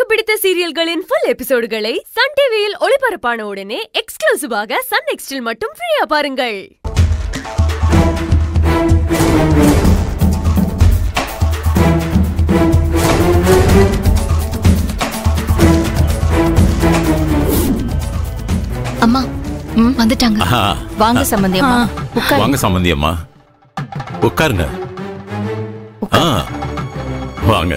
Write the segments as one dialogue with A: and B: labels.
A: பிடித்த சீரியல்களின் full எபிசோடுகளை Sun டிவியில் ஒளிபரப்பான உடனே எக்ஸ்க்ளூசிவாக சன் நெக்ஸ்டில் மட்டும் ஃப்ரீயா பாருங்கள்
B: அம்மா வந்துட்டாங்க
C: ஆஹா.
B: வாங்க சம்பந்தி அம்மா உட்காரு
C: வாங்க சம்பந்தி அம்மா உட்காருங்க ஆ, வாங்க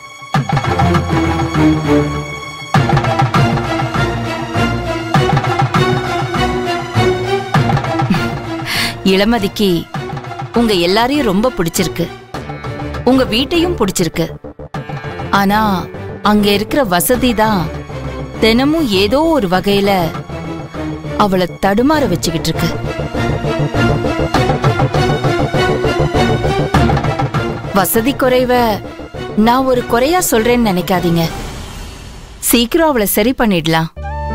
B: இளமதிக்கு உங்க எல்லாரையும் ரொம்ப பிடிச்சிருக்கு உங்க வீட்டையும் பிடிச்சிருக்கு ஆனா அங்க இருக்கிற வசதி தான் தினமும் ஏதோ ஒரு வகையில அவளை தடுமாற வச்சுக்கிட்டு இருக்கு வசதி குறைவ நான் ஒரு குறையா சொல்றேன்னு நினைக்காதீங்க சீக்கிரம் அவளை சரி பண்ணிடலாம்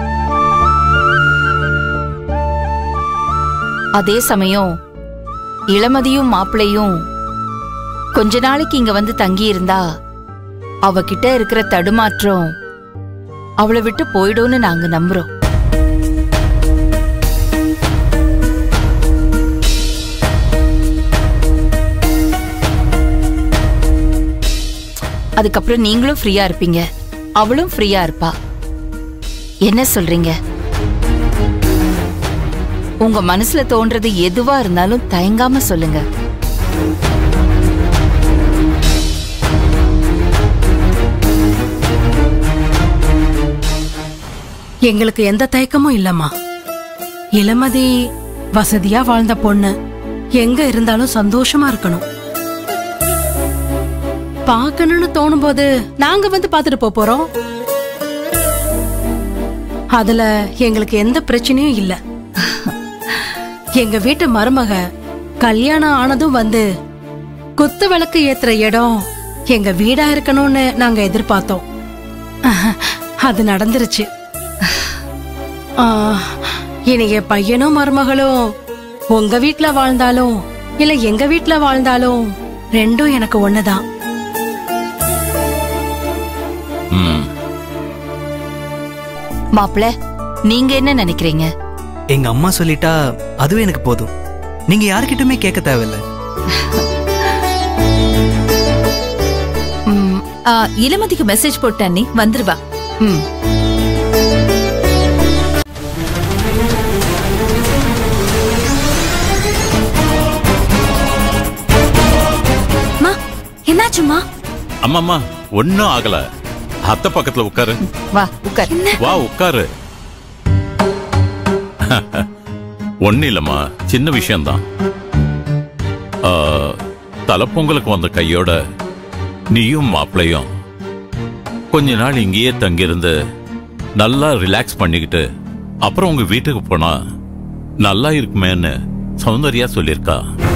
B: அதே சமயம் இளமதியும் மாப்பிளையும் கொஞ்ச நாளைக்கு இங்க வந்து தங்கி இருந்தா அவகிட்ட இருக்கிற தடுமாற்றம் அவளை விட்டு போயிடும்னு நாங்க நம்புறோம் அதுக்கப்புறம் நீங்களும் ஃப்ரீயா இருப்பீங்க அவளும் ஃப்ரீயா இருப்பா என்ன சொல்றீங்க உங்க மனசுல தோன்றது எதுவா இருந்தாலும் தயங்காம சொல்லுங்க
D: எங்களுக்கு எந்த தயக்கமும் இல்லம்மா இளமதி வசதியா வாழ்ந்த பொண்ணு எங்க இருந்தாலும் சந்தோஷமா இருக்கணும் பார்க்கணும்னு தோணும் போது நாங்க வந்து பார்த்துட்டு போப் போறோம் அதுல எங்களுக்கு எந்த பிரச்சனையும் இல்ல எங்க வீட்டு மருமக கல்யாணம் ஆனதும் வந்து குத்து விளக்கு ஏத்துற இடம் எங்க வீடா இருக்கணும்னு நாங்க எதிர்பார்த்தோம் அது நடந்துருச்சு ஆ, இனி என் பையனும் மருமகளும் உங்க வீட்ல வாழ்ந்தாலும் இல்ல எங்க வீட்ல வாழ்ந்தாலும் ரெண்டும் எனக்கு ஒண்ணுதான்
C: ம்
B: மாப்பிள நீங்க என்ன நினைக்கிறீங்க
E: எங்க அம்மா சொல்லிட்டா அதுவே எனக்கு போதும் நீங்க யார்கிட்டயுமே கேட்க தேவையில்ல
B: ம்,
F: ஆ, இளமதிக்கு மெசேஜ் போட்ட அண்ணி வந்துருவா
B: ம்.
F: என்னாச்சுமா
C: அம்மாம்மா ஒன்னும் ஆகல அத்தை பக்கத்துல உட்காரு
B: வா உட்கார்
C: வா உட்காரு ஒன்னும் இல்லம்மா சின்ன விஷயம்தான் ஆ, தலைப்பொங்கலுக்கு வந்த கையோட நீயும் மாப்பிளையும் கொஞ்ச நாள் இங்கேயே தங்கியிருந்து நல்லா ரிலாக்ஸ் பண்ணிக்கிட்டு அப்புறம் உங்க வீட்டுக்கு போனா நல்லா இருக்குமேன்னு சௌந்தர்யா சொல்லியிருக்கா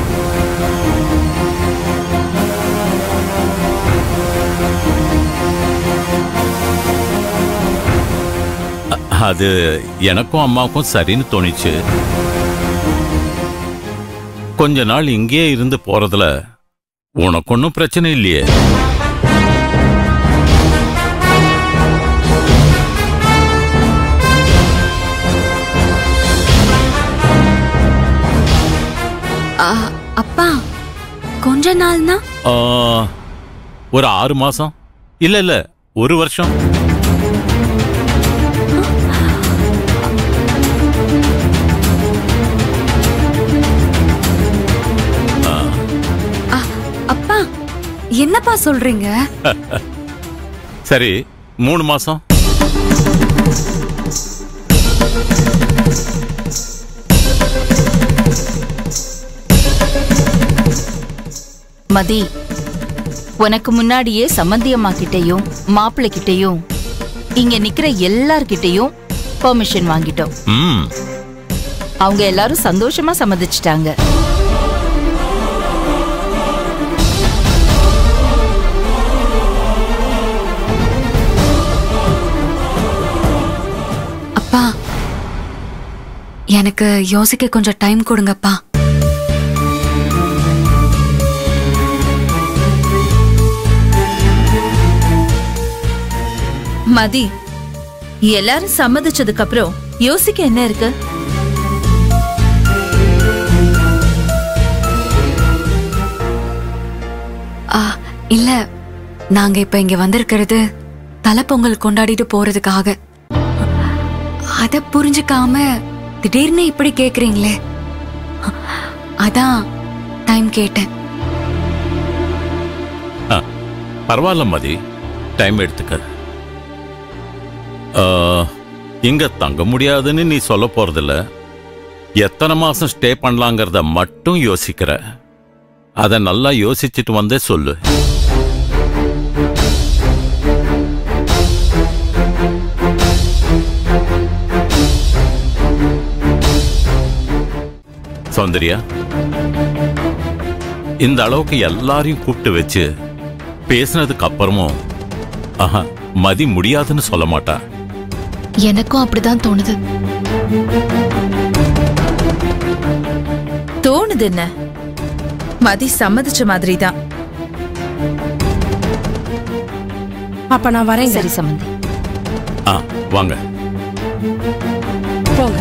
C: அ- அது எனக்கும் அம்மாவுக்கும் சரின்னு தோணிச்சு கொஞ்ச நாள் இங்கேயே இருந்து போறதுல உனக்கு ஒன்றும் பிரச்சனை இல்லையே
F: ஆ, அப்பா கொஞ்ச நாள்னா
C: ஆ, ஒரு ஆறு மாசம் இல்ல இல்ல ஒரு வருஷம்
F: ஆ, அப்பா என்னப்பா சொல்றீங்க
C: சரி மூணு மாசம்
B: மதி உனக்கு முன்னாடியே சம்மந்தியம்மா கிட்டயும் மாப்பிள்ளை கிட்டயும் இங்க நிக்கிற எல்லார்கிட்டயும் பெர்மிஷன் வாங்கிட்டோம்
C: ம்
B: அவங்க எல்லாரும் சந்தோஷமா சம்மதிச்சிட்டாங்க
F: அப்பா எனக்கு யோசிக்க கொஞ்சம் டைம் கொடுங்கப்பா
G: மதி எல்லாரும் சம்மதிச்சதுக்கு அப்புறம் யோசிக்க என்ன இருக்கு
F: ஆ, இல்ல நாங்க இப்ப இங்க வந்திருக்கிறது தலைப்பொங்கல் கொண்டாடிட்டு போறதுக்காக அத புரிஞ்சுக்காம திடீர்னு இப்படி கேக்குறீங்களே அதான் டைம் கேட்டேன்
C: ஆ, பரவாயில்ல மதி டைம் எடுத்துக்க ஆ, இங்க தங்க முடியாதுன்னு நீ சொல்ல போறதில்ல எத்தனை மாசம் ஸ்டே பண்ணலாங்கிறத மட்டும் யோசிக்கிற அத நல்லா யோசிச்சுட்டு வந்தே சொல்லு சௌந்தர்யா இந்த அளவுக்கு எல்லாரையும் கூப்பிட்டு வச்சு பேசினதுக்கு அப்புறமும் ஆஹா மதி முடியாதுன்னு சொல்ல மாட்டா
H: எனக்கும் அப்படிதான் தோணுது
G: தோணுது என்ன மதி சம்மதிச்ச மாதிரி தான்
D: அப்ப நான் வரேங்க
B: சரி சம்பந்தி
C: ஆ வாங்க
D: போங்க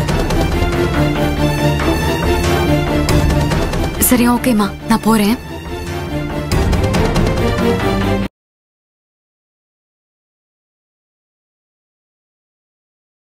F: சரி ஓகேம்மா நான் போறேன்